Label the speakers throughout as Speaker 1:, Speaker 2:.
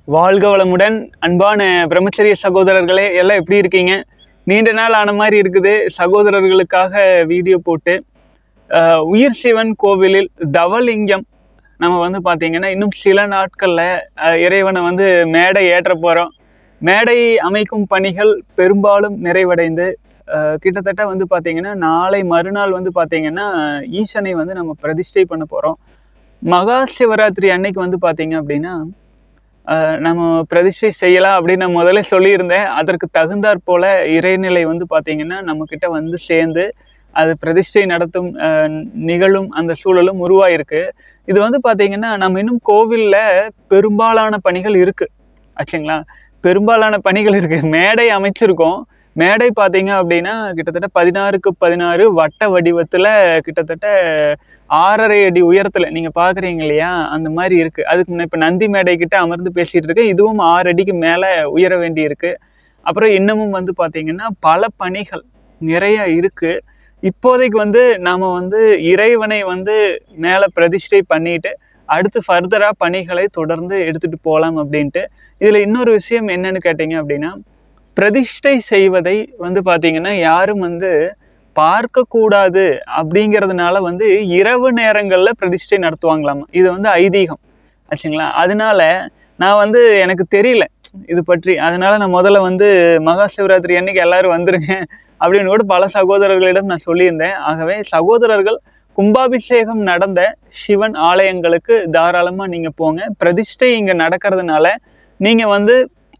Speaker 1: வாழ்க வளமுடன் அன்பான பிரம்மச்சரிய சகோதரர்களே எல்லாம் எப்படி இருக்கீங்க நீண்ட நாள் ஆன மாதிரி இருக்குது சகோதரர்களுக்காக வீடியோ போட்டு அஹ், உயிர் சிவன் கோவிலில் தவலிங்கம் நம்ம வந்து பார்த்தீங்கன்னா இன்னும் சில நாட்களில் இறைவனை வந்து மேடை ஏற்ற போகிறோம் மேடை அமைக்கும் பணிகள் பெரும்பாலும் நிறைவடைந்து அஹ், கிட்டத்தட்ட வந்து பார்த்தீங்கன்னா நாளை மறுநாள் வந்து பார்த்தீங்கன்னா ஈசனை வந்து நம்ம பிரதிஷ்டை பண்ண போகிறோம் மகா சிவராத்திரி அன்னைக்கு வந்து பார்த்தீங்க அப்படின்னா அஹ், நம்ம பிரதிஷ்டை செய்யலாம் அப்படின்னு நான் முதல்ல சொல்லியிருந்தேன் அதற்கு தகுந்தாற் போல இறைநிலை வந்து பார்த்தீங்கன்னா நம்மக்கிட்ட வந்து சேர்ந்து அது பிரதிஷ்டை நடத்தும் அஹ், நிகழும் அந்த சூழலும் உருவாயிருக்கு இது வந்து பார்த்தீங்கன்னா நம்ம இன்னும் கோவிலில் பெரும்பாலான பணிகள் இருக்குது ஆச்சுங்களா பெரும்பாலான பணிகள் இருக்குது மேடை அமைச்சிருக்கோம் மேடை பார்த்தீங்க அப்படின்னா கிட்டத்தட்ட பதினாறுக்கு பதினாறு வட்ட வடிவத்தில் கிட்டத்தட்ட ஆறரை அடி உயரத்தில் நீங்கள் பார்க்குறீங்க இல்லையா அந்த மாதிரி இருக்குது அதுக்கு முன்னே இப்போ நந்தி மேடை கிட்ட அமர்ந்து பேசிகிட்டு இருக்கேன் இதுவும் ஆறு அடிக்கு மேலே உயர வேண்டி இருக்கு அப்புறம் இன்னமும் வந்து பார்த்தீங்கன்னா பல பணிகள் நிறைய இருக்குது இப்போதைக்கு வந்து நாம் வந்து இறைவனை வந்து மேலே பிரதிஷ்டை பண்ணிட்டு அடுத்து ஃபர்தராக பணிகளை தொடர்ந்து எடுத்துகிட்டு போகலாம் அப்படின்ட்டு இதில் இன்னொரு விஷயம் என்னன்னு கேட்டிங்க அப்படின்னா பிரதிஷ்டை செய்வதை வந்து பார்த்தீங்கன்னா யாரும் வந்து பார்க்கக்கூடாது அப்படிங்கிறதுனால வந்து இரவு நேரங்களில் பிரதிஷ்டை நடத்துவாங்களாமா இது வந்து ஐதீகம் ஆச்சுங்களா அதனால நான் வந்து எனக்கு தெரியல இது பற்றி அதனால நான் முதல்ல வந்து மகா சிவராத்திரி அன்னைக்கு எல்லாரும் வந்துருங்க அப்படின்னு கூட பல சகோதரர்களிடம் நான் சொல்லியிருந்தேன் ஆகவே சகோதரர்கள் கும்பாபிஷேகம் நடந்த சிவன் ஆலயங்களுக்கு தாராளமாக நீங்கள் போங்க பிரதிஷ்டை இங்கே நடக்கிறதுனால நீங்கள் வந்து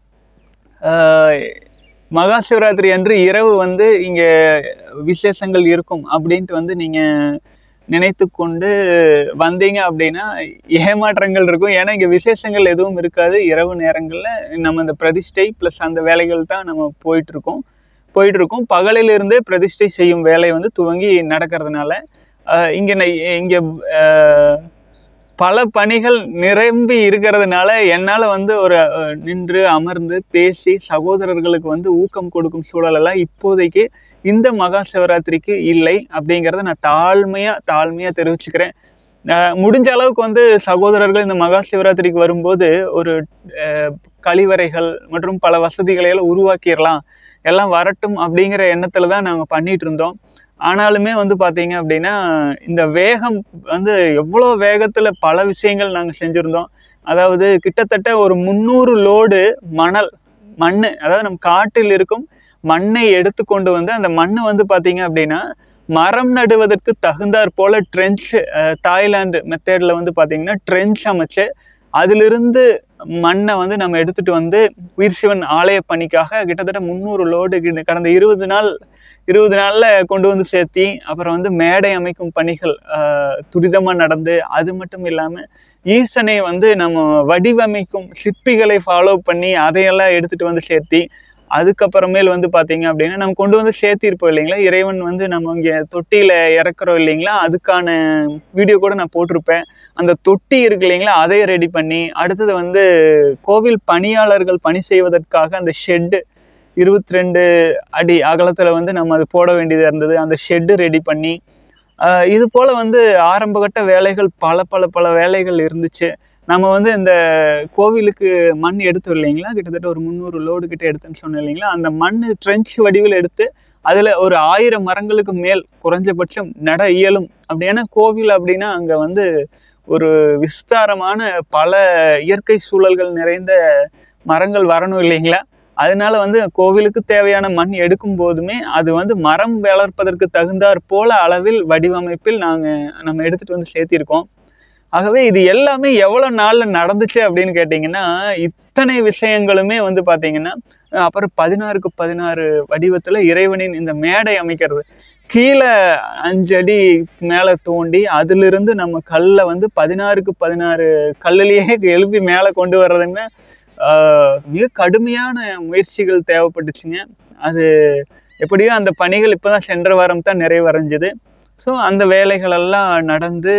Speaker 1: ஆஹ், மகா சிவராத்திரி அன்று இரவு வந்து இங்கே விசேஷங்கள் இருக்கும் அப்படின்ட்டு வந்து நீங்கள் நினைத்து கொண்டு வந்தீங்க அப்படின்னா ஏமாற்றங்கள் இருக்கும் ஏன்னா இங்கே விசேஷங்கள் எதுவும் இருக்காது இரவு நேரங்களில் நம்ம இந்த பிரதிஷ்டை ப்ளஸ் அந்த வேலைகள் தான் நம்ம போயிட்டுருக்கோம் போயிட்டுருக்கோம் பகலிலிருந்தே பிரதிஷ்டை செய்யும் வேலை வந்து துவங்கி நடக்கிறதுனால ஆஹ், இங்கே நை- இங்கே ஆஹ், பல பணிகள் நிரம்பி இருக்கிறதுனால என்னால் வந்து ஒரு அஹ், நின்று அமர்ந்து பேசி சகோதரர்களுக்கு வந்து ஊக்கம் கொடுக்கும் சூழலெல்லாம் இப்போதைக்கு இந்த மகா சிவராத்திரிக்கு இல்லை அப்படிங்கிறத நான் தாழ்மையாக தாழ்மையாக தெரிவிச்சுக்கிறேன் அஹ், முடிஞ்ச அளவுக்கு வந்து சகோதரர்கள் இந்த மகா சிவராத்திரிக்கு வரும்போது ஒரு அஹ், கழிவறைகள் மற்றும் பல வசதிகளை எல்லாம் உருவாக்கிடலாம் எல்லாம் வரட்டும் அப்படிங்கிற எண்ணத்தில் தான் நாங்கள் பண்ணிட்டு இருந்தோம் ஆனாலுமே வந்து பார்த்தீங்க அப்படின்னா இந்த வேகம் வந்து எவ்வளோ வேகத்தில் பல விஷயங்கள் நாங்கள் செஞ்சுருந்தோம் அதாவது கிட்டத்தட்ட ஒரு முந்நூறு லோடு மணல் மண் அதாவது நம்ம காட்டில் இருக்கும் மண்ணை எடுத்து கொண்டு வந்து அந்த மண் வந்து பார்த்தீங்க அப்படின்னா மரம் நடுவதற்கு தகுந்தாற் போல ட்ரென்ச் தாய்லாந்து மெத்தேடில் வந்து பார்த்தீங்கன்னா ட்ரென்ச் அமைச்சு அதிலிருந்து மண்ணை வந்து நம்ம எடுத்துட்டு வந்து உயிர் சிவன் ஆலய பணிக்காக கிட்டத்தட்ட முந்நூறு லோடு கடந்த இருபது நாள் இருபது நாளில் கொண்டு வந்து சேர்த்தி அப்புறம் வந்து மேடை அமைக்கும் பணிகள் துரிதமாக நடந்து அது மட்டும் இல்லாமல் ஈசனை வந்து நம்ம வடிவமைக்கும் சிற்பிகளை ஃபாலோ பண்ணி அதையெல்லாம் எடுத்துகிட்டு வந்து சேர்த்தி அதுக்கப்புறமேல் வந்து பார்த்தீங்க அப்படின்னா நம்ம கொண்டு வந்து சேர்த்திருப்போம் இல்லைங்களா இறைவன் வந்து நம்ம இங்கே தொட்டியில் இறக்குறோம் இல்லைங்களா அதுக்கான வீடியோ கூட நான் போட்டிருப்பேன் அந்த தொட்டி இருக்கு இல்லைங்களா அதை ரெடி பண்ணி அடுத்தது வந்து கோவில் பணியாளர்கள் பணி செய்வதற்காக அந்த ஷெட்டு இருபத்தி ரெண்டு அடி அகலத்தில் வந்து நம்ம அது போட வேண்டியதாக இருந்தது அந்த ஷெட்டு ரெடி பண்ணி ஆஹ் இது போல் வந்து ஆரம்பகட்ட வேலைகள் பல பல பல வேலைகள் இருந்துச்சு நம்ம வந்து இந்த கோவிலுக்கு மண் எடுத்தோம் இல்லைங்களா கிட்டத்தட்ட ஒரு முந்நூறு லோடு கிட்ட எடுத்தேன்னு சொன்னேன் இல்லைங்களா அந்த மண் ட்ரென்ச் வடிவில் எடுத்து அதில் ஒரு ஆயிரம் மரங்களுக்கு மேல் குறைஞ்சபட்சம் நட இயலும் அப்படி ஏன்னா கோவில் அப்படின்னா அங்கே வந்து ஒரு விஸ்தாரமான பல இயற்கை சூழல்கள் நிறைந்த மரங்கள் வரணும் இல்லைங்களா அதனால வந்து கோவிலுக்கு தேவையான மண் எடுக்கும் போதுமே அது வந்து மரம் வளர்ப்பதற்கு தகுந்தாற் போல அளவில் வடிவமைப்பில் நாங்கள் நம்ம எடுத்துகிட்டு வந்து சேர்த்திருக்கோம் ஆகவே இது எல்லாமே எவ்வளோ நாளில் நடந்துச்சு அப்படின்னு கேட்டிங்கன்னா இத்தனை விஷயங்களுமே வந்து பார்த்தீங்கன்னா அஹ் அப்புறம் பதினாறுக்கு பதினாறு வடிவத்தில் இறைவனின் இந்த மேடை அமைக்கிறது கீழே அஞ்சு அடி மேலே தோண்டி அதிலிருந்து நம்ம கல்லை வந்து பதினாறுக்கு பதினாறு கல்லுலேயே எழுப்பி மேலே கொண்டு வர்றதுன்னா ஆஹ் மிக கடுமையான முயற்சிகள் தேவைப்பட்டுச்சுங்க அது எப்படியோ அந்த பணிகள் இப்போ தான் சென்ற வாரம் தான் நிறைவடைஞ்சுது ஸோ அந்த வேலைகளெல்லாம் நடந்து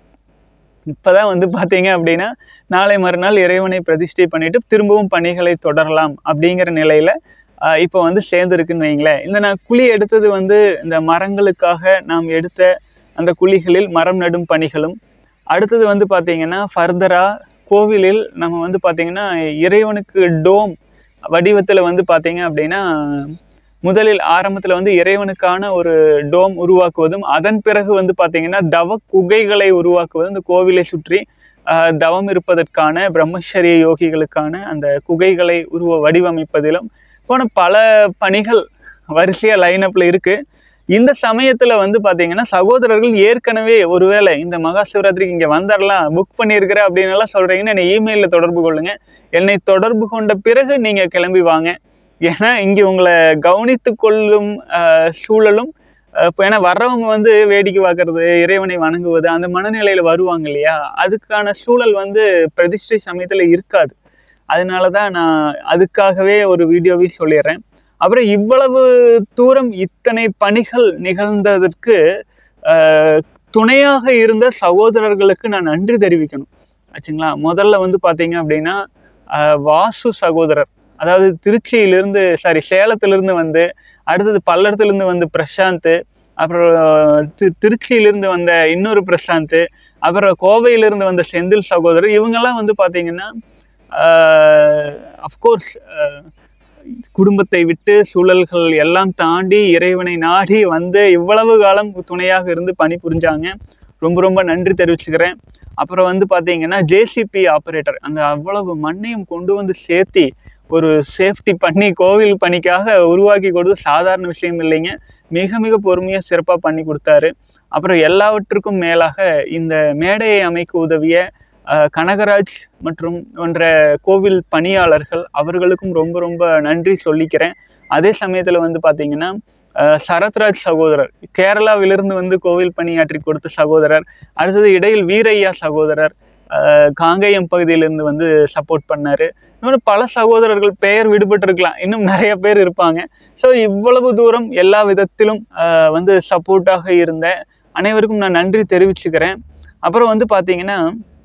Speaker 1: இப்போ தான் வந்து பார்த்தீங்க அப்படின்னா நாளை மறுநாள் இறைவனை பிரதிஷ்டை பண்ணிட்டு திரும்பவும் பணிகளை தொடரலாம் அப்படிங்கிற நிலையில் இப்போ வந்து சேர்ந்துருக்குன்னு வைங்களேன் இந்த நான் குழி எடுத்தது வந்து இந்த மரங்களுக்காக நாம் எடுத்த அந்த குழிகளில் மரம் நடும் பணிகளும் அடுத்தது வந்து பார்த்தீங்கன்னா ஃபர்தராக கோவிலில் நம்ம வந்து பார்த்திங்கன்னா இறைவனுக்கு டோம் வடிவத்தில் வந்து பார்த்தீங்க அப்படின்னா முதலில் ஆரம்பத்தில் வந்து இறைவனுக்கான ஒரு டோம் உருவாக்குவதும் அதன் பிறகு வந்து பார்த்தீங்கன்னா தவ குகைகளை உருவாக்குவதும் இந்த கோவிலை சுற்றி ஆஹ், தவம் இருப்பதற்கான பிரம்மச்சரிய யோகிகளுக்கான அந்த குகைகளை உருவ வடிவமைப்பதிலும் போன பல பணிகள் வரிசையாக லைனப்பில் இருக்குது இந்த சமயத்தில் வந்து பார்த்தீங்கன்னா சகோதரர்கள் ஏற்கனவே ஒருவேளை இந்த மகா சிவராத்திரிக்கு இங்கே வந்துடலாம் புக் பண்ணியிருக்கிறேன் அப்படின்னு எல்லாம் சொல்கிறீங்கன்னா என்னை இமெயிலில் தொடர்பு கொள்ளுங்க என்னை தொடர்பு கொண்ட பிறகு நீங்கள் கிளம்பி வாங்க ஏன்னா இங்கே உங்களை கவனித்து கொள்ளும் ஆஹ், சூழலும் ஆஹ், இப்போ ஏன்னா வர்றவங்க வந்து வேடிக்கை பார்க்கறது இறைவனை வணங்குவது அந்த மனநிலையில் வருவாங்க இல்லையா அதுக்கான சூழல் வந்து பிரதிஷ்டை சமயத்தில் இருக்காது அதனால தான் நான் அதுக்காகவே ஒரு வீடியோவே சொல்லிடுறேன் அப்புறம் இவ்வளவு தூரம் இத்தனை பணிகள் நிகழ்ந்ததற்கு ஆஹ், துணையாக இருந்த சகோதரர்களுக்கு நான் நன்றி தெரிவிக்கணும் ஆச்சுங்களா முதல்ல வந்து பார்த்தீங்க அப்படின்னா ஆஹ், வாசு சகோதரர் அதாவது திருச்சியிலிருந்து சாரி சேலத்திலிருந்து வந்து அடுத்தது பல்லடத்துலேருந்து வந்து பிரசாந்த் அப்புறம் தி- திருச்சியிலிருந்து வந்த இன்னொரு பிரசாந்த் அப்புறம் கோவையிலிருந்து வந்த செந்தில் சகோதரர் இவங்கெல்லாம் வந்து பார்த்தீங்கன்னா அஃப்கோர்ஸ் குடும்பத்தை விட்டு சூழல்கள் எல்லாம் தாண்டி இறைவனை நாடி வந்து இவ்வளவு காலம் துணையாக இருந்து பணிபுரிஞ்சாங்க ரொம்ப ரொம்ப நன்றி தெரிவிச்சுக்கிறேன் அப்புறம் வந்து பார்த்தீங்கன்னா ஜேசிபி ஆப்ரேட்டர் அந்த அவ்வளவு மண்ணையும் கொண்டு வந்து சேர்த்தி ஒரு சேஃப்டி பண்ணி கோவில் பணிக்காக உருவாக்கி கொடுத்து சாதாரண விஷயம் இல்லைங்க மிக மிக பொறுமையாக சிறப்பாக பண்ணி கொடுத்தாரு அப்புறம் எல்லாவற்றுக்கும் மேலாக இந்த மேடையை அமைக்க உதவிய அஹ், கனகராஜ் மற்றும் போன்ற கோவில் பணியாளர்கள் அவர்களுக்கும் ரொம்ப ரொம்ப நன்றி சொல்லிக்கிறேன் அதே சமயத்தில் வந்து பார்த்தீங்கன்னா அஹ், சரத்ராஜ் சகோதரர் கேரளாவிலிருந்து வந்து கோவில் பணியாற்றி கொடுத்த சகோதரர் அடுத்தது இடையில் வீரையா சகோதரர் அஹ், காங்கேயம் பகுதியிலிருந்து வந்து சப்போர்ட் பண்ணாரு இன்னொரு பல சகோதரர்கள் பெயர் விடுபட்டிருக்கலாம் இன்னும் நிறைய பேர் இருப்பாங்க ஸோ இவ்வளவு தூரம் எல்லா விதத்திலும் அஹ், வந்து சப்போர்ட்டாக இருந்த அனைவருக்கும் நான் நன்றி தெரிவிச்சுக்கிறேன் அப்புறம் வந்து பார்த்தீங்கன்னா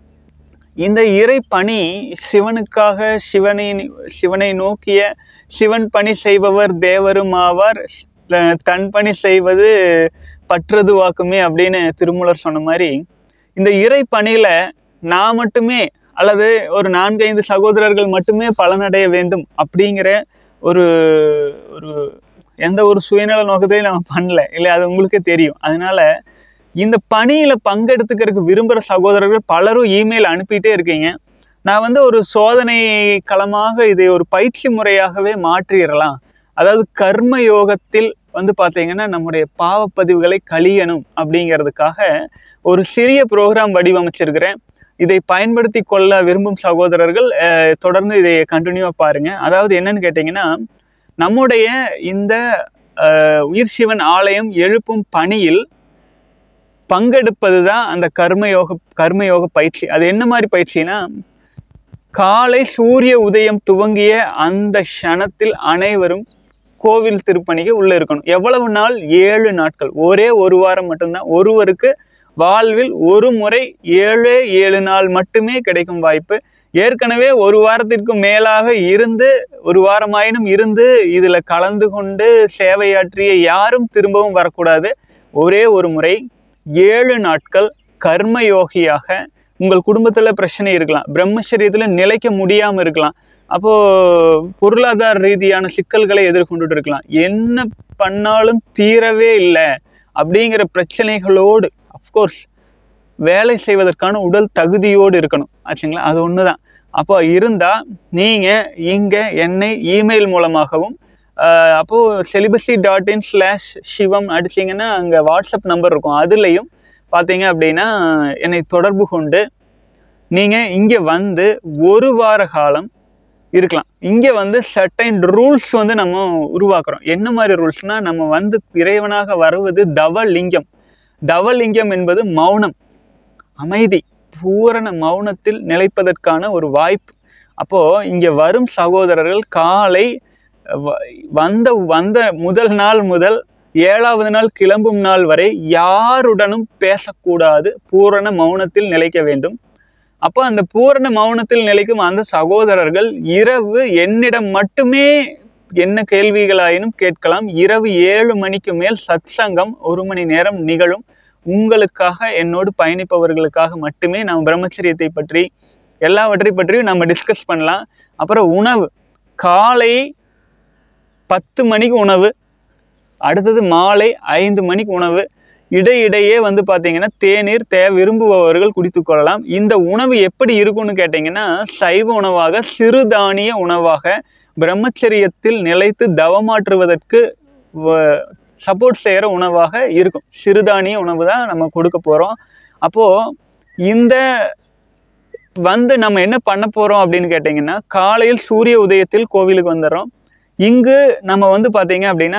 Speaker 1: இந்த இறை பணி சிவனுக்காக சிவனை சிவனை நோக்கிய சிவன் பணி செய்பவர் தேவரும் ஆவார் த- தன் பணி செய்வது பற்றது வாக்குமே அப்படின்னு திருமூலர் சொன்ன மாதிரி இந்த இறை பணியில நான் மட்டுமே அல்லது ஒரு நான்கைந்து சகோதரர்கள் மட்டுமே பலனடைய வேண்டும் அப்படிங்கிற ஒரு ஒரு எந்த ஒரு சுயநல நோக்கத்தையும் நம்ம பண்ணல இல்லை அது உங்களுக்கே தெரியும் அதனால இந்த பணியில பங்கெடுத்துக்கிறதுக்கு விரும்புகிற சகோதரர்கள் பலரும் இமெயில் அனுப்பிட்டே இருக்கீங்க நான் வந்து ஒரு சோதனை களமாக இதை ஒரு பயிற்சி முறையாகவே மாற்றிடலாம் அதாவது கர்ம யோகத்தில் வந்து பார்த்தீங்கன்னா நம்முடைய பாவப்பதிவுகளை கழியணும் அப்படிங்கிறதுக்காக ஒரு சிறிய ப்ரோக்ராம் வடிவமைச்சிருக்கிறேன் இதை பயன்படுத்தி கொள்ள விரும்பும் சகோதரர்கள் அஹ், தொடர்ந்து இதை கண்டினியூவாக பாருங்க அதாவது என்னன்னு கேட்டிங்கன்னா நம்முடைய இந்த அஹ், உயிர் சிவன் ஆலயம் எழுப்பும் பணியில் பங்கெடுப்பது தான் அந்த கர்மயோக கர்மயோக பயிற்சி அது என்ன மாதிரி பயிற்சினா காலை சூரிய உதயம் துவங்கிய அந்த க்ஷணத்தில் அனைவரும் கோவில் திருப்பணிக்கு உள்ள இருக்கணும் எவ்வளவு நாள் ஏழு நாட்கள் ஒரே ஒரு வாரம் மட்டும்தான் ஒருவருக்கு வாழ்வில் ஒரு முறை ஏழே ஏழு நாள் மட்டுமே கிடைக்கும் வாய்ப்பு ஏற்கனவே ஒரு வாரத்திற்கு மேலாக இருந்து ஒரு வாரமாயினும் இருந்து இதில் கலந்து கொண்டு சேவையாற்றிய யாரும் திரும்பவும் வரக்கூடாது ஒரே ஒரு முறை ஏழு நாட்கள் கர்மயோகியாக உங்கள் குடும்பத்தில் பிரச்சனை இருக்கலாம் பிரம்மச்சரியத்தில் நிலைக்க முடியாமல் இருக்கலாம் அப்போது பொருளாதார ரீதியான சிக்கல்களை எதிர்கொண்டுட்டு இருக்கலாம் என்ன பண்ணாலும் தீரவே இல்லை அப்படிங்கிற பிரச்சனைகளோடு அஃப்கோர்ஸ் வேலை செய்வதற்கான உடல் தகுதியோடு இருக்கணும் ஆச்சுங்களா அது ஒன்று தான் அப்போ இருந்தால் நீங்கள் இங்கே என்னை இமெயில் மூலமாகவும் ஆஹ் அப்போது celibacy dot in slash Shivam அடிச்சிங்கன்னா அங்கே வாட்ஸ்அப் நம்பர் இருக்கும் அதுலேயும் பார்த்தீங்க அப்படின்னா என்னை தொடர்பு கொண்டு நீங்கள் இங்கே வந்து ஒரு வார காலம் இருக்கலாம் இங்கே வந்து சர்டைன் ரூல்ஸ் வந்து நம்ம உருவாக்குறோம் என்ன மாதிரி ரூல்ஸ்னால் நம்ம வந்து இறைவனாக வருவது தவலிங்கம் தவலிங்கம் என்பது மௌனம் அமைதி பூரண மௌனத்தில் நிலைப்பதற்கான ஒரு வாய்ப்பு அப்போது இங்கே வரும் சகோதரர்கள் காலை வ- வந்த வந்த முதல் நாள் முதல் ஏழாவது நாள் கிளம்பும் நாள் வரை யாருடனும் பேசக்கூடாது பூரண மௌனத்தில் நிலைக்க வேண்டும் அப்போ அந்த பூரண மௌனத்தில் நிலைக்கும் அந்த சகோதரர்கள் இரவு என்னிடம் மட்டுமே என்ன கேள்விகளாயினும் கேட்கலாம் இரவு ஏழு மணிக்கு மேல் சத்சங்கம் ஒரு மணி நேரம் நிகழும் உங்களுக்காக என்னோடு பயணிப்பவர்களுக்காக மட்டுமே நாம் பிரம்மச்சரியத்தை பற்றி எல்லாவற்றை பற்றியும் நம்ம டிஸ்கஸ் பண்ணலாம் அப்புறம் உணவு காலை பத்து மணிக்கு உணவு அடுத்தது மாலை ஐந்து மணிக்கு உணவு இடையிடையே வந்து பார்த்தீங்கன்னா தேநீர் தே விரும்புபவர்கள் குடித்துக் கொள்ளலாம் இந்த உணவு எப்படி இருக்கும்னு கேட்டிங்கன்னா சைவ உணவாக சிறுதானிய உணவாக பிரம்மச்சரியத்தில் நிலைத்து தவமாற்றுவதற்கு சப்போர்ட் செய்கிற உணவாக இருக்கும் சிறுதானிய உணவு தான் நம்ம கொடுக்க போகிறோம் அப்போது இந்த வந்து நம்ம என்ன பண்ண போகிறோம் அப்படின்னு கேட்டிங்கன்னா காலையில் சூரிய உதயத்தில் கோவிலுக்கு வந்துடுறோம் இங்கு நம்ம வந்து பார்த்தீங்க அப்படின்னா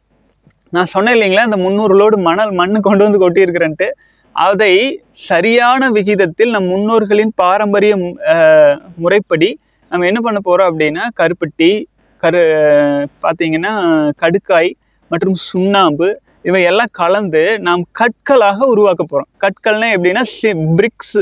Speaker 1: நான் சொன்னேன் இல்லைங்களா இந்த முந்நூறு லோடு மணல் மண்ணு கொண்டு வந்து கொட்டியிருக்கிறேன்ட்டு அதை சரியான விகிதத்தில் நம் முன்னோர்களின் பாரம்பரிய அஹ், முறைப்படி நம்ம என்ன பண்ண போகிறோம் அப்படின்னா கருப்பட்டி கரு பார்த்தீங்கன்னா கடுக்காய் மற்றும் சுண்ணாம்பு இவையெல்லாம் கலந்து நாம் கற்களாக உருவாக்க போகிறோம் கற்கள்னா எப்படின்னா பிரிக்ஸ்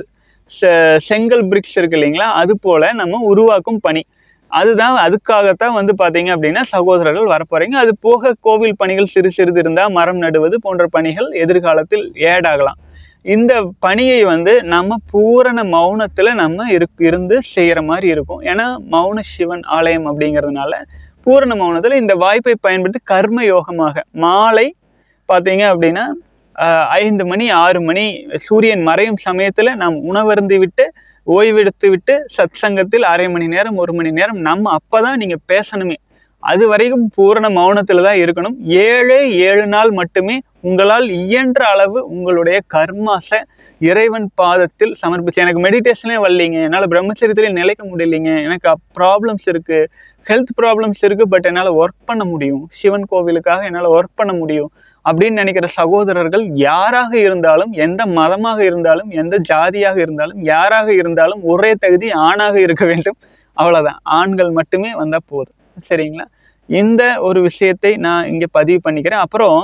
Speaker 1: செங்கல் பிரிக்ஸ் இருக்கு இல்லைங்களா அது போல் நம்ம உருவாக்கும் பணி அதுதான் அதுக்காகத்தான் வந்து பார்த்தீங்க அப்படின்னா சகோதரர்கள் வரப்போறீங்க அது போக கோவில் பணிகள் சிறு சிறிது இருந்தால் மரம் நடுவது போன்ற பணிகள் எதிர்காலத்தில் ஏடாகலாம் இந்த பணியை வந்து நம்ம பூரண மௌனத்தில் நம்ம இருக்கு இருந்து செய்கிற மாதிரி இருக்கும் ஏன்னா மௌன சிவன் ஆலயம் அப்படிங்கிறதுனால பூரண மௌனத்தில் இந்த வாய்ப்பை பயன்படுத்தி கர்ம யோகமாக மாலை பார்த்தீங்க அப்படின்னா ஆஹ், ஐந்து மணி ஆறு மணி சூரியன் மறையும் சமயத்தில் நாம் உணவருந்தி விட்டு ஓய்வெடுத்து விட்டு சத் சங்கத்தில் அரை மணி நேரம் ஒரு மணி நேரம் நம்ம அப்போ தான் நீங்கள் பேசணுமே அது வரைக்கும் பூரண மௌனத்தில் தான் இருக்கணும் ஏழே ஏழு நாள் மட்டுமே உங்களால் இயன்ற அளவு உங்களுடைய கர்மாசை இறைவன் பாதத்தில் சமர்ப்பிச்சு எனக்கு மெடிடேஷனே வரலைங்க என்னால் பிரம்மச்சரியத்திலே நிலைக்க முடியலைங்க எனக்கு ப்ராப்ளம்ஸ் இருக்குது ஹெல்த் ப்ராப்ளம்ஸ் இருக்குது பட் என்னால் ஒர்க் பண்ண முடியும் சிவன் கோவிலுக்காக என்னால் ஒர்க் பண்ண முடியும் அப்படின்னு நினைக்கிற சகோதரர்கள் யாராக இருந்தாலும் எந்த மதமாக இருந்தாலும் எந்த ஜாதியாக இருந்தாலும் யாராக இருந்தாலும் ஒரே தகுதி ஆணாக இருக்க வேண்டும் அவ்வளோதான் ஆண்கள் மட்டுமே வந்தால் போதும் சரிங்களா இந்த ஒரு விஷயத்தை நான் இங்கே பதிவு பண்ணிக்கிறேன் அப்புறம்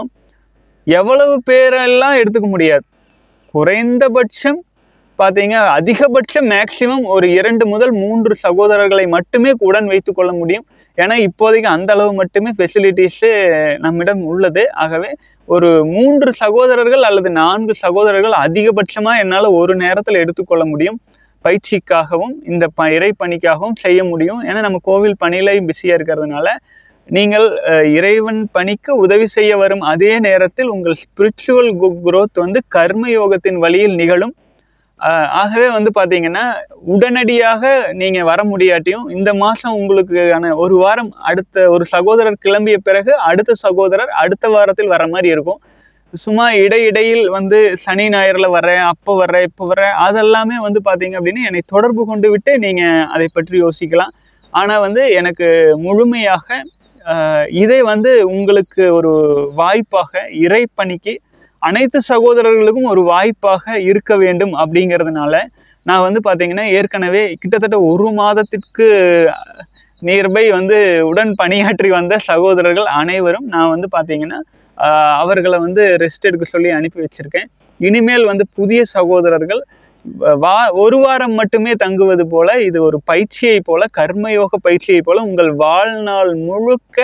Speaker 1: எவ்வளவு பேரெல்லாம் எடுத்துக்க முடியாது குறைந்தபட்சம் பார்த்தீங்க அதிகபட்சம் மேக்சிமம் ஒரு இரண்டு முதல் மூன்று சகோதரர்களை மட்டுமே உடன் வைத்துக் கொள்ள முடியும் ஏன்னா இப்போதைக்கு அந்த அளவு மட்டுமே ஃபெசிலிட்டிஸு நம்மிடம் உள்ளது ஆகவே ஒரு மூன்று சகோதரர்கள் அல்லது நான்கு சகோதரர்கள் அதிகபட்சமாக என்னால் ஒரு நேரத்தில் எடுத்துக்கொள்ள முடியும் பயிற்சிக்காகவும் இந்த ப இறை பணிக்காகவும் செய்ய முடியும் ஏன்னா நம்ம கோவில் பணியில பிஸியாக இருக்கிறதுனால நீங்கள் அஹ், இறைவன் பணிக்கு உதவி செய்ய வரும் அதே நேரத்தில் உங்கள் ஸ்பிரிச்சுவல் growth வந்து கர்ம யோகத்தின் வழியில் நிகழும் அஹ், ஆகவே வந்து பார்த்தீங்கன்னா உடனடியாக நீங்கள் வர முடியாட்டியும் இந்த மாதம் உங்களுக்கான ஒரு வாரம் அடுத்த ஒரு சகோதரர் கிளம்பிய பிறகு அடுத்த சகோதரர் அடுத்த வாரத்தில் வர மாதிரி இருக்கும் சும்மா இடையிடையில் வந்து சனி ஞாயிறில் வர்றேன் அப்போ வர்றேன் இப்போ வர்றேன் அதெல்லாமே வந்து பார்த்தீங்க அப்படின்னா என்னை தொடர்பு கொண்டு விட்டு நீங்கள் அதை பற்றி யோசிக்கலாம் ஆனால் வந்து எனக்கு முழுமையாக ஆஹ், இதை வந்து உங்களுக்கு ஒரு வாய்ப்பாக இறைப்பணிக்கு அனைத்து சகோதரர்களுக்கும் ஒரு வாய்ப்பாக இருக்க வேண்டும் அப்படிங்கிறதுனால நான் வந்து பார்த்தீங்கன்னா ஏற்கனவே கிட்டத்தட்ட ஒரு மாதத்திற்கு நியர்பை வந்து உடன் பணியாற்றி வந்த சகோதரர்கள் அனைவரும் நான் வந்து பார்த்தீங்கன்னா ஆஹ், அவர்களை வந்து ரெஸ்ட் எடுக்க சொல்லி அனுப்பி வச்சிருக்கேன் இனிமேல் வந்து புதிய சகோதரர்கள் வ- வா ஒரு வாரம் மட்டுமே தங்குவது போல இது ஒரு பயிற்சியை போல கர்மயோக பயிற்சியை போல உங்கள் வாழ்நாள் முழுக்க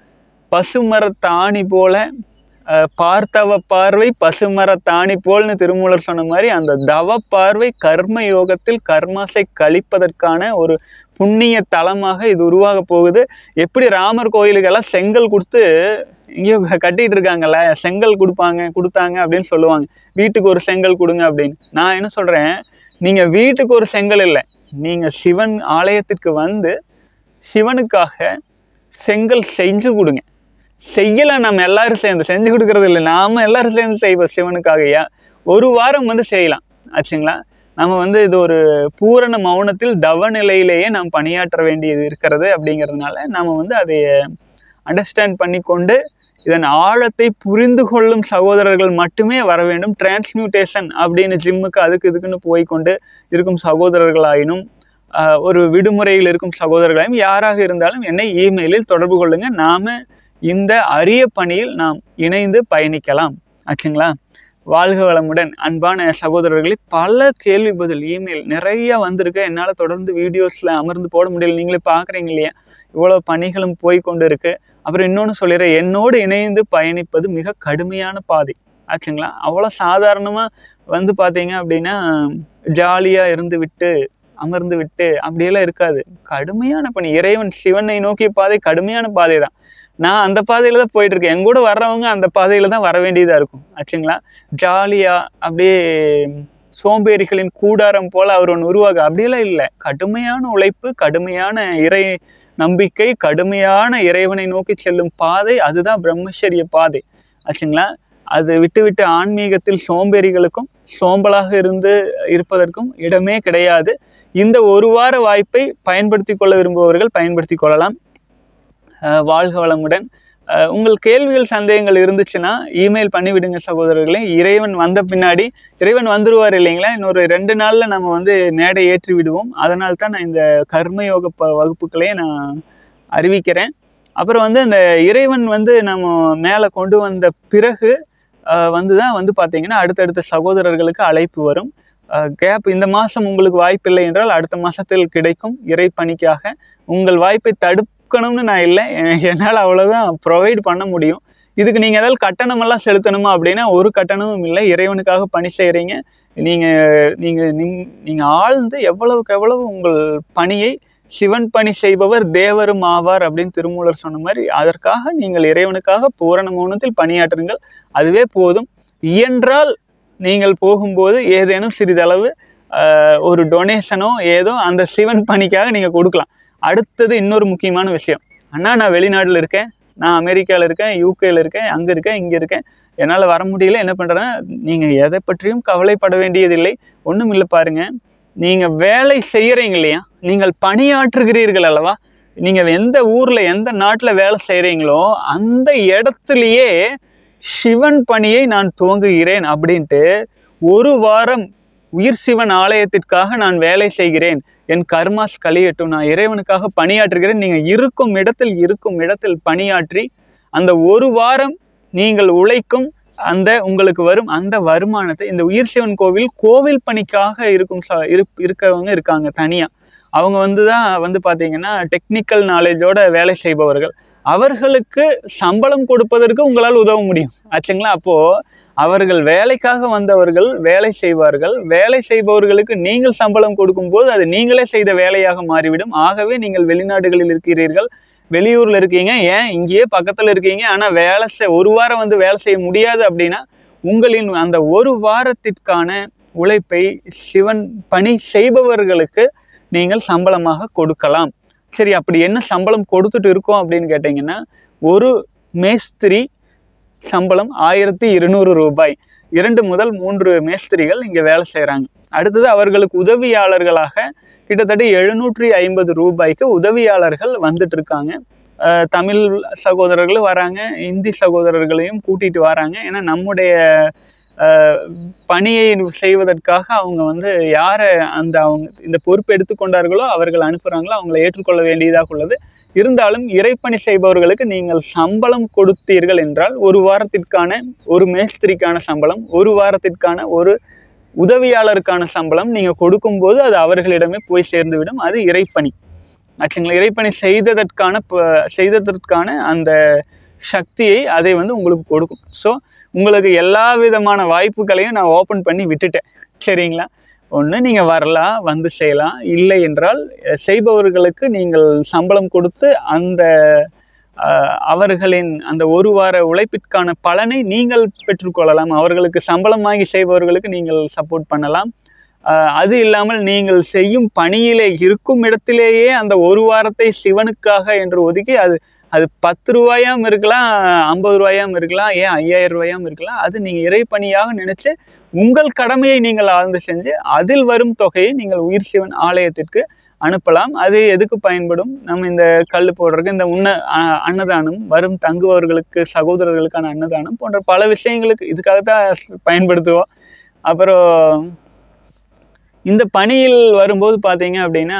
Speaker 1: பசுமரத்தாணி போல அஹ், பார்த்தவ பார்வை பசுமரத்தாணி போல்னு திருமூலர் சொன்ன மாதிரி அந்த தவ பார்வை கர்ம யோகத்தில் கர்மாசை கழிப்பதற்கான ஒரு புண்ணிய தலமாக இது உருவாக போகுது எப்படி ராமர் கோயிலுக்கெல்லாம் செங்கல் கொடுத்து இங்கேயோ கட்டிட்டு இருக்காங்கல்ல செங்கல் கொடுப்பாங்க கொடுத்தாங்க அப்படின்னு சொல்லுவாங்க வீட்டுக்கு ஒரு செங்கல் கொடுங்க அப்படின்னு நான் என்ன சொல்கிறேன் நீங்கள் வீட்டுக்கு ஒரு செங்கல் இல்லை நீங்கள் சிவன் ஆலயத்திற்கு வந்து சிவனுக்காக செங்கல் செஞ்சு கொடுங்க செய்யலை நம்ம எல்லாரும் சேர்ந்து செஞ்சு கொடுக்கறது இல்லை நாம எல்லாரும் சேர்ந்து செய்வோம் சிவனுக்காக ஏன் ஒரு வாரம் வந்து செய்யலாம் ஆச்சுங்களா நம்ம வந்து இது ஒரு பூரண மௌனத்தில் தவ நிலையிலேயே நாம் பணியாற்ற வேண்டியது இருக்கிறது அப்படிங்கிறதுனால நம்ம வந்து அதை அண்டர்ஸ்டாண்ட் பண்ணிக்கொண்டு இதன் ஆழத்தை புரிந்து கொள்ளும் சகோதரர்கள் மட்டுமே வர வேண்டும் டிரான்ஸ்மியூட்டேஷன் அப்படின்னு ஜிம்முக்கு அதுக்கு இதுக்குன்னு போய்க்கொண்டு இருக்கும் சகோதரர்களாயினும் ஆஹ், ஒரு விடுமுறையில் இருக்கும் சகோதரர்களாயும் யாராக இருந்தாலும் என்னை இமெயிலில் தொடர்பு கொள்ளுங்க நாம இந்த அரிய பணியில் நாம் இணைந்து பயணிக்கலாம் ஆச்சுங்களா வாழ்க வளமுடன் அன்பான சகோதரர்களே பல கேள்வி பதில் இமெயில் நிறைய வந்திருக்கு என்னால் தொடர்ந்து வீடியோஸில் அமர்ந்து போட முடியல நீங்களே பார்க்குறீங்க இல்லையா இவ்வளோ பணிகளும் போய் கொண்டு இருக்கு அப்புறம் இன்னொன்று சொல்லிடுறேன் என்னோடு இணைந்து பயணிப்பது மிக கடுமையான பாதை ஆச்சுங்களா அவ்வளோ சாதாரணமாக வந்து பார்த்தீங்க அப்படின்னா ஜாலியாக இருந்து விட்டு அமர்ந்து விட்டு அப்படியெல்லாம் இருக்காது கடுமையான பணி இறைவன் சிவனை நோக்கிய பாதை கடுமையான பாதை தான் நான் அந்த பாதையில தான் போயிட்டு இருக்கேன் என் கூட வர்றவங்க அந்த பாதையில தான் வர வேண்டியதா இருக்கும் ஆச்சுங்களா ஜாலியா அப்படியே சோம்பேறிகளின் கூடாரம் போல அவர் ஒன்று உருவாக அப்படியெல்லாம் இல்லை கடுமையான உழைப்பு கடுமையான இறை நம்பிக்கை கடுமையான இறைவனை நோக்கி செல்லும் பாதை அதுதான் பிரம்மச்சரிய பாதை ஆச்சுங்களா அது விட்டு விட்டு ஆன்மீகத்தில் சோம்பேறிகளுக்கும் சோம்பலாக இருந்து இருப்பதற்கும் இடமே கிடையாது இந்த ஒரு வார வாய்ப்பை பயன்படுத்தி கொள்ள விரும்புபவர்கள் பயன்படுத்தி கொள்ளலாம் அஹ் வாழ்க வளமுடன் அஹ் உங்கள் கேள்விகள் சந்தேகங்கள் இருந்துச்சுன்னா இமெயில் பண்ணிவிடுங்க சகோதரர்களே இறைவன் வந்த பின்னாடி இறைவன் வந்துருவார் இல்லைங்களா இன்னொரு ரெண்டு நாள்ல நம்ம வந்து மேடை ஏற்றி விடுவோம் அதனால தான் நான் இந்த கர்மயோக ப வகுப்புகளையே நான் அறிவிக்கிறேன் அப்புறம் வந்து அந்த இறைவன் வந்து நம்ம மேலே கொண்டு வந்த பிறகு அஹ் வந்து தான் வந்து பார்த்தீங்கன்னா அடுத்தடுத்த சகோதரர்களுக்கு அழைப்பு வரும் கேப் இந்த மாதம் உங்களுக்கு வாய்ப்பில்லை என்றால் அடுத்த மாதத்தில் கிடைக்கும் இறை பணிக்காக உங்கள் வாய்ப்பை தடுக்கணும்னு நான் இல்லை எ- என்னால் அவ்வளோதான் ப்ரொவைட் பண்ண முடியும் இதுக்கு நீங்கள் ஏதாவது கட்டணமெல்லாம் செலுத்தணுமா அப்படின்னா ஒரு கட்டணமும் இல்லை இறைவனுக்காக பணி செய்கிறீங்க நீங்கள் நீங்கள் நிம் நீங்கள் ஆழ்ந்து எவ்வளவுக்கு எவ்வளவு உங்கள் பணியை சிவன் பணி செய்பவர் தேவரும் ஆவார் அப்படின்னு திருமூலர் சொன்ன மாதிரி அதற்காக நீங்கள் இறைவனுக்காக பூரண மௌனத்தில் பணியாற்றுங்கள் அதுவே போதும் இயன்றால் நீங்கள் போகும்போது ஏதேனும் சிறிதளவு ஆஹ், ஒரு டொனேஷனோ ஏதோ அந்த சிவன் பணிக்காக நீங்கள் கொடுக்கலாம் அடுத்தது இன்னொரு முக்கியமான விஷயம் அண்ணா நான் வெளிநாட்டில் இருக்கேன் நான் அமெரிக்காவில் இருக்கேன் யூகேல இருக்கேன் அங்கே இருக்கேன் இங்கே இருக்கேன் என்னால் வர முடியல என்ன பண்ணுறேன்னா நீங்கள் எதை பற்றியும் கவலைப்பட வேண்டியதில்லை ஒன்றும் இல்லை பாருங்க நீங்கள் வேலை செய்கிறீங்க இல்லையா நீங்கள் பணியாற்றுகிறீர்கள் அல்லவா நீங்கள் எந்த ஊரில் எந்த நாட்டில் வேலை செய்கிறீங்களோ அந்த இடத்துலையே சிவன் பணியை நான் துவங்குகிறேன் அப்படின்ட்டு ஒரு வாரம் உயிர் சிவன் ஆலயத்திற்காக நான் வேலை செய்கிறேன் என் கர்மாஸ் கழியட்டும் நான் இறைவனுக்காக பணியாற்றுகிறேன் நீங்கள் இருக்கும் இடத்தில் இருக்கும் இடத்தில் பணியாற்றி அந்த ஒரு வாரம் நீங்கள் உழைக்கும் அந்த உங்களுக்கு வரும் அந்த வருமானத்தை இந்த உயிர் சிவன் கோவில் கோவில் பணிக்காக இருக்கும் ச இருப் இருக்கிறவங்க இருக்காங்க தனியாக அவங்க வந்து தான் வந்து பார்த்தீங்கன்னா டெக்னிக்கல் நாலேஜோட வேலை செய்பவர்கள் அவர்களுக்கு சம்பளம் கொடுப்பதற்கு உங்களால் உதவ முடியும் ஆச்சுங்களா அப்போது அவர்கள் வேலைக்காக வந்தவர்கள் வேலை செய்வார்கள் வேலை செய்பவர்களுக்கு நீங்கள் சம்பளம் கொடுக்கும்போது அது நீங்களே செய்த வேலையாக மாறிவிடும் ஆகவே நீங்கள் வெளிநாடுகளில் இருக்கிறீர்கள் வெளியூரில் இருக்கீங்க ஏன் இங்கேயே பக்கத்தில் இருக்கீங்க ஆனால் வேலை செய் ஒரு வாரம் வந்து வேலை செய்ய முடியாது அப்படின்னா உங்களின் அந்த ஒரு வாரத்திற்கான உழைப்பை சிவன் பணி செய்பவர்களுக்கு நீங்கள் சம்பளமாக கொடுக்கலாம் சரி அப்படி என்ன சம்பளம் கொடுத்துட்டு இருக்கோம் அப்படின்னு கேட்டிங்கன்னா ஒரு மேஸ்திரி சம்பளம் ஆயிரத்தி இருநூறு ரூபாய் இரண்டு முதல் மூன்று மேஸ்திரிகள் இங்கே வேலை செய்கிறாங்க அடுத்தது அவர்களுக்கு உதவியாளர்களாக கிட்டத்தட்ட எழுநூற்றி ஐம்பது ரூபாய்க்கு உதவியாளர்கள் வந்துட்டு இருக்காங்க அஹ் தமிழ் சகோதரர்களும் வராங்க இந்தி சகோதரர்களையும் கூட்டிட்டு வராங்க ஏன்னா நம்முடைய அஹ், பணியை செய்வதற்காக அவங்க வந்து யாரை அந்த அவங்க இந்த பொறுப்பு எடுத்துக்கொண்டார்களோ அவர்கள் அனுப்புகிறாங்களோ அவங்கள ஏற்றுக்கொள்ள வேண்டியதாக உள்ளது இருந்தாலும் இறைப்பணி செய்பவர்களுக்கு நீங்கள் சம்பளம் கொடுத்தீர்கள் என்றால் ஒரு வாரத்திற்கான ஒரு மேஸ்திரிக்கான சம்பளம் ஒரு வாரத்திற்கான ஒரு உதவியாளருக்கான சம்பளம் நீங்கள் கொடுக்கும்போது அது அவர்களிடமே போய் சேர்ந்துவிடும் அது இறைப்பணி ஆச்சுங்களா இறைப்பணி செய்ததற்கான ப- செய்ததற்கான அந்த சக்தியை அதை வந்து உங்களுக்கு கொடுக்கும் ஸோ உங்களுக்கு எல்லா விதமான வாய்ப்புகளையும் நான் ஓப்பன் பண்ணி விட்டுட்டேன் சரிங்களா ஒன்று நீங்கள் வரலாம் வந்து செய்யலாம் இல்லை என்றால் அஹ், செய்பவர்களுக்கு நீங்கள் சம்பளம் கொடுத்து அந்த அஹ், அவர்களின் அந்த ஒரு வார உழைப்பிற்கான பலனை நீங்கள் பெற்றுக்கொள்ளலாம் அவர்களுக்கு சம்பளம் வாங்கி செய்பவர்களுக்கு நீங்கள் சப்போர்ட் பண்ணலாம் அஹ், அது இல்லாமல் நீங்கள் செய்யும் பணியிலே இருக்கும் இடத்திலேயே அந்த ஒரு வாரத்தை சிவனுக்காக என்று ஒதுக்கி அது அது பத்து ரூபாயாம் இருக்கலாம் ஐம்பது ரூபாயாம் இருக்கலாம் ஏன் ஐயாயிரம் ரூபாயாம் இருக்கலாம் அது நீங்கள் இறைப்பணியாக நினைச்சு உங்கள் கடமையை நீங்கள் ஆழ்ந்து செஞ்சு அதில் வரும் தொகையை நீங்கள் உயிர் சிவன் ஆலயத்திற்கு அனுப்பலாம் அது எதுக்கு பயன்படும் நம்ம இந்த கல் போடுறதுக்கு இந்த உண்ண அ- அன்னதானம் வரும் தங்குபவர்களுக்கு சகோதரர்களுக்கான அன்னதானம் போன்ற பல விஷயங்களுக்கு இதுக்காக தான் பயன்படுத்துவோம் அப்புறம் இந்த பணியில் வரும்போது பார்த்தீங்க அப்படின்னா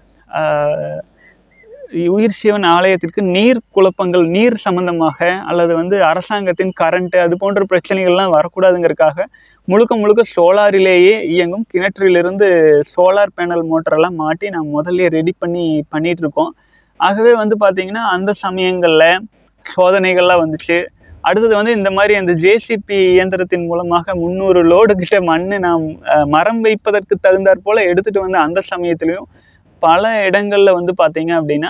Speaker 1: ஆஹ், உயிர் சிவன் ஆலயத்திற்கு நீர் குழப்பங்கள் நீர் சம்பந்தமாக அல்லது வந்து அரசாங்கத்தின் கரண்ட் அது போன்ற பிரச்சனைகள்லாம் வரக்கூடாதுங்கிறதுக்காக முழுக்க முழுக்க சோலாரிலேயே இயங்கும் கிணற்றிலிருந்து சோலார் பேனல் மோட்டரெல்லாம் மாட்டி நான் முதல்ல ரெடி பண்ணி பண்ணிட்டு இருக்கோம் ஆகவே வந்து பார்த்தீங்கன்னா அந்த சமயங்களில் சோதனைகள்லாம் வந்துச்சு அடுத்தது வந்து இந்த மாதிரி அந்த ஜேசிபி இயந்திரத்தின் மூலமாக முந்நூறு லோடு கிட்ட மண் நாம் அஹ், மரம் வைப்பதற்கு தகுந்தாற் போல எடுத்துட்டு வந்து அந்த சமயத்துலையும் பல இடங்கள்ல வந்து பார்த்தீங்க அப்படின்னா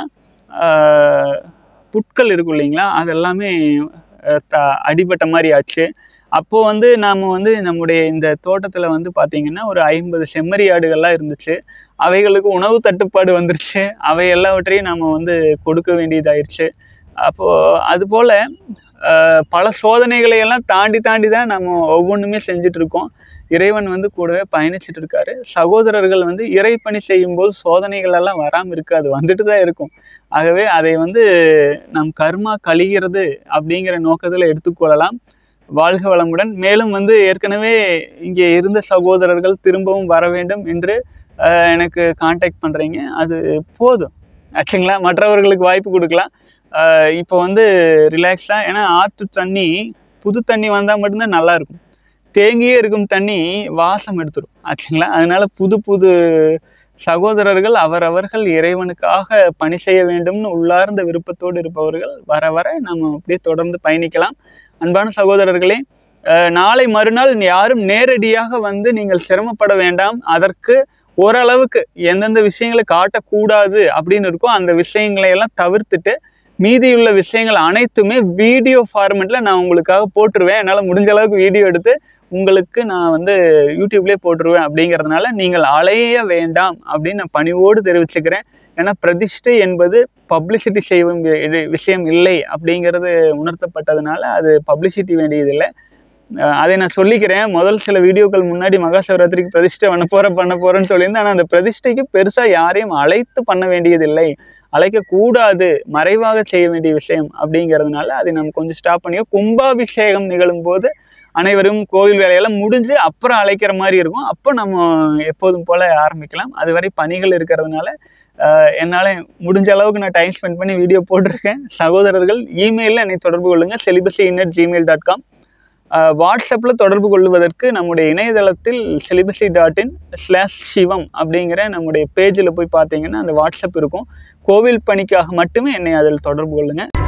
Speaker 1: ஆஹ், புட்கள் இருக்கும் இல்லைங்களா அது எல்லாமே அஹ், த அடிபட்ட மாதிரி ஆச்சு அப்போ வந்து நாம் வந்து நம்முடைய இந்த தோட்டத்தில் வந்து பார்த்தீங்கன்னா ஒரு ஐம்பது செம்மறி ஆடுகள்லாம் இருந்துச்சு அவைகளுக்கு உணவு தட்டுப்பாடு வந்துருச்சு அவை எல்லாவற்றையும் நாம் வந்து கொடுக்க வேண்டியதாயிருச்சு அப்போது அதுபோல் பல சோதனைகளை எல்லாம் தாண்டி தாண்டி தான் நம்ம ஒவ்வொன்றுமே செஞ்சுட்டு இருக்கோம் இறைவன் வந்து கூடவே பயணிச்சுட்டு இருக்காரு சகோதரர்கள் வந்து இறைப்பணி செய்யும்போது சோதனைகள் எல்லாம் வராமல் இருக்காது வந்துட்டு தான் இருக்கும் ஆகவே அதை வந்து நம் கர்மா கழிகிறது அப்படிங்கிற நோக்கத்தில் எடுத்துக்கொள்ளலாம் வாழ்க வளமுடன் மேலும் வந்து ஏற்கனவே இங்கே இருந்த சகோதரர்கள் திரும்பவும் வர வேண்டும் என்று அஹ், எனக்கு காண்டாக்ட் பண்ணுறீங்க அது போதும் ஆச்சுங்களா மற்றவர்களுக்கு வாய்ப்பு கொடுக்கலாம் அஹ், இப்போ வந்து ரிலாக்ஸாக ஏன்னா ஆற்று தண்ணி புது தண்ணி வந்தால் மட்டும்தான் நல்லா இருக்கும் தேங்கியே இருக்கும் தண்ணி வாசம் எடுத்துரும் ஆச்சுங்களா அதனால புது புது சகோதரர்கள் அவரவர்கள் இறைவனுக்காக பணி செய்ய வேண்டும்னு உள்ளார்ந்த விருப்பத்தோடு இருப்பவர்கள் வர வர நம்ம அப்படியே தொடர்ந்து பயணிக்கலாம் அன்பான சகோதரர்களே அஹ், நாளை மறுநாள் யாரும் நேரடியாக வந்து நீங்கள் சிரமப்பட வேண்டாம் அதற்கு ஓரளவுக்கு எந்தெந்த விஷயங்களை காட்டக்கூடாது அப்படின்னு இருக்கோ அந்த விஷயங்களை எல்லாம் தவிர்த்துட்டு மீதியுள்ள விஷயங்கள் அனைத்துமே வீடியோ ஃபார்மெட்டில் நான் உங்களுக்காக போட்டுருவேன் என்னால் முடிஞ்ச அளவுக்கு வீடியோ எடுத்து உங்களுக்கு நான் வந்து யூடியூப்லேயே போட்டுருவேன் அப்படிங்கிறதுனால நீங்கள் அலைய வேண்டாம் அப்படின்னு நான் பணிவோடு தெரிவிச்சுக்கிறேன் ஏன்னா பிரதிஷ்டை என்பது பப்ளிசிட்டி செய்யும் வி- விஷயம் இல்லை அப்படிங்கிறது உணர்த்தப்பட்டதுனால அது பப்ளிசிட்டி வேண்டியதில்லை அஹ் அதை நான் சொல்லிக்கிறேன் முதல் சில வீடியோக்கள் முன்னாடி மகா சிவராத்திரிக்கு பிரதிஷ்டை பண்ண போற பண்ண போறேன்னு சொல்லியிருந்தேன் ஆனால் அந்த பிரதிஷ்டைக்கு பெருசா யாரையும் அழைத்து பண்ண வேண்டியதில்லை அழைக்கக்கூடாது மறைவாக செய்ய வேண்டிய விஷயம் அப்படிங்கிறதுனால அதை நம்ம கொஞ்சம் ஸ்டாப் பண்ணியோ கும்பாபிஷேகம் நிகழும் போது அனைவரும் கோவில் வேலையெல்லாம் முடிஞ்சு அப்புறம் அழைக்கிற மாதிரி இருக்கும் அப்போ நம்ம எப்போதும் போல ஆரம்பிக்கலாம் அதுவரை பணிகள் இருக்கிறதுனால அஹ், என்னால் முடிஞ்ச அளவுக்கு நான் டைம் ஸ்பெண்ட் பண்ணி வீடியோ போட்டிருக்கேன் சகோதரர்கள் இமெயிலில் என்னை தொடர்பு கொள்ளுங்கள் celibacy in at Gmail dot com வாட்ஸ்அப்பில் தொடர்பு கொள்வதற்கு நம்முடைய இணையதளத்தில் celibacy dot in slash Shivam அப்படிங்கிற நம்முடைய பேஜில் போய் பார்த்தீங்கன்னா அந்த வாட்ஸ்அப் இருக்கும் கோவில் பணிக்காக மட்டுமே என்னை அதில் தொடர்பு கொள்ளுங்கள்